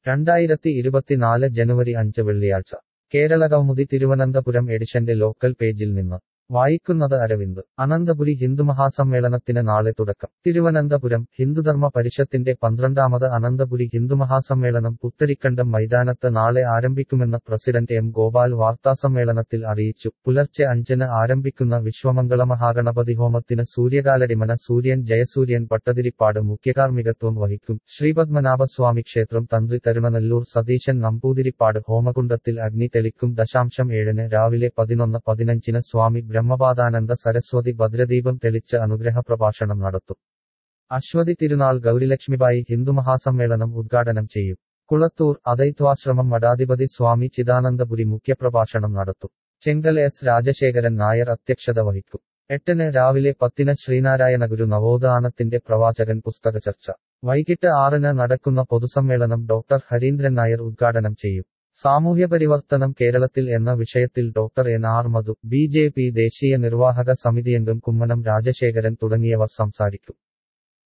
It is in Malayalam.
രണ്ടായിരത്തി ഇരുപത്തിനാല് ജനുവരി അഞ്ച് വെള്ളിയാഴ്ച കേരള കൗമുദി തിരുവനന്തപുരം എഡിഷന്റെ ലോക്കൽ പേജിൽ നിന്ന് വായിക്കുന്നത് അരവിന്ദ് അനന്തപുരി ഹിന്ദുമഹാസമ്മേളനത്തിന് നാളെ തുടക്കം തിരുവനന്തപുരം ഹിന്ദുധർമ്മ പരിഷത്തിന്റെ പന്ത്രണ്ടാമത് അനന്തപുരി ഹിന്ദുമഹാസമ്മേളനം പുത്തരിക്കണ്ടം മൈതാനത്ത് നാളെ ആരംഭിക്കുമെന്ന് പ്രസിഡന്റ് എം ഗോപാൽ വാർത്താസമ്മേളനത്തിൽ അറിയിച്ചു പുലർച്ചെ അഞ്ചിന് ആരംഭിക്കുന്ന വിശ്വമംഗള മഹാഗണപതി ഹോമത്തിന് സൂര്യകാലടിമന സൂര്യൻ ജയസൂര്യൻ പട്ടതിരിപ്പാട് മുഖ്യകാർമ്മികത്വം വഹിക്കും ശ്രീപത്മനാഭസ്വാമി ക്ഷേത്രം തന്ത്രി തരുണനെല്ലൂർ സതീശൻ നമ്പൂതിരിപ്പാട് ഹോമകുണ്ടത്തിൽ അഗ്നി തെളിക്കും ദശാംശം ഏഴിന് രാവിലെ പതിനൊന്ന് പതിനഞ്ചിന് സ്വാമി ബ്രഹ്മപാദാനന്ദ സരസ്വതി ഭദ്രദീപം തെളിച്ച് അനുഗ്രഹ പ്രഭാഷണം നടത്തും അശ്വതി തിരുനാൾ ഗൗരിലക്ഷ്മിബായി ഹിന്ദുമഹാസമ്മേളനം ഉദ്ഘാടനം ചെയ്യും കുളത്തൂർ അദൈത്വാശ്രമം മഠാധിപതി സ്വാമി ചിദാനന്ദപുരി മുഖ്യപ്രഭാഷണം നടത്തും ചെങ്കൽ എസ് രാജശേഖരൻ നായർ അധ്യക്ഷത വഹിക്കും എട്ടിന് രാവിലെ പത്തിന് ശ്രീനാരായണ ഗുരു നവോത്ഥാനത്തിന്റെ പ്രവാചകൻ പുസ്തക ചർച്ച വൈകിട്ട് ആറിന് നടക്കുന്ന പൊതുസമ്മേളനം ഡോക്ടർ ഹരീന്ദ്രൻ നായർ ഉദ്ഘാടനം ചെയ്യും സാമൂഹ്യ പരിവർത്തനം കേരളത്തിൽ എന്ന വിഷയത്തിൽ doctor N R Madhu B J P ദേശീയ നിർവാഹക സമിതിയംഗം കുമ്മനം രാജശേഖരൻ തുടങ്ങിയവർ സംസാരിക്കും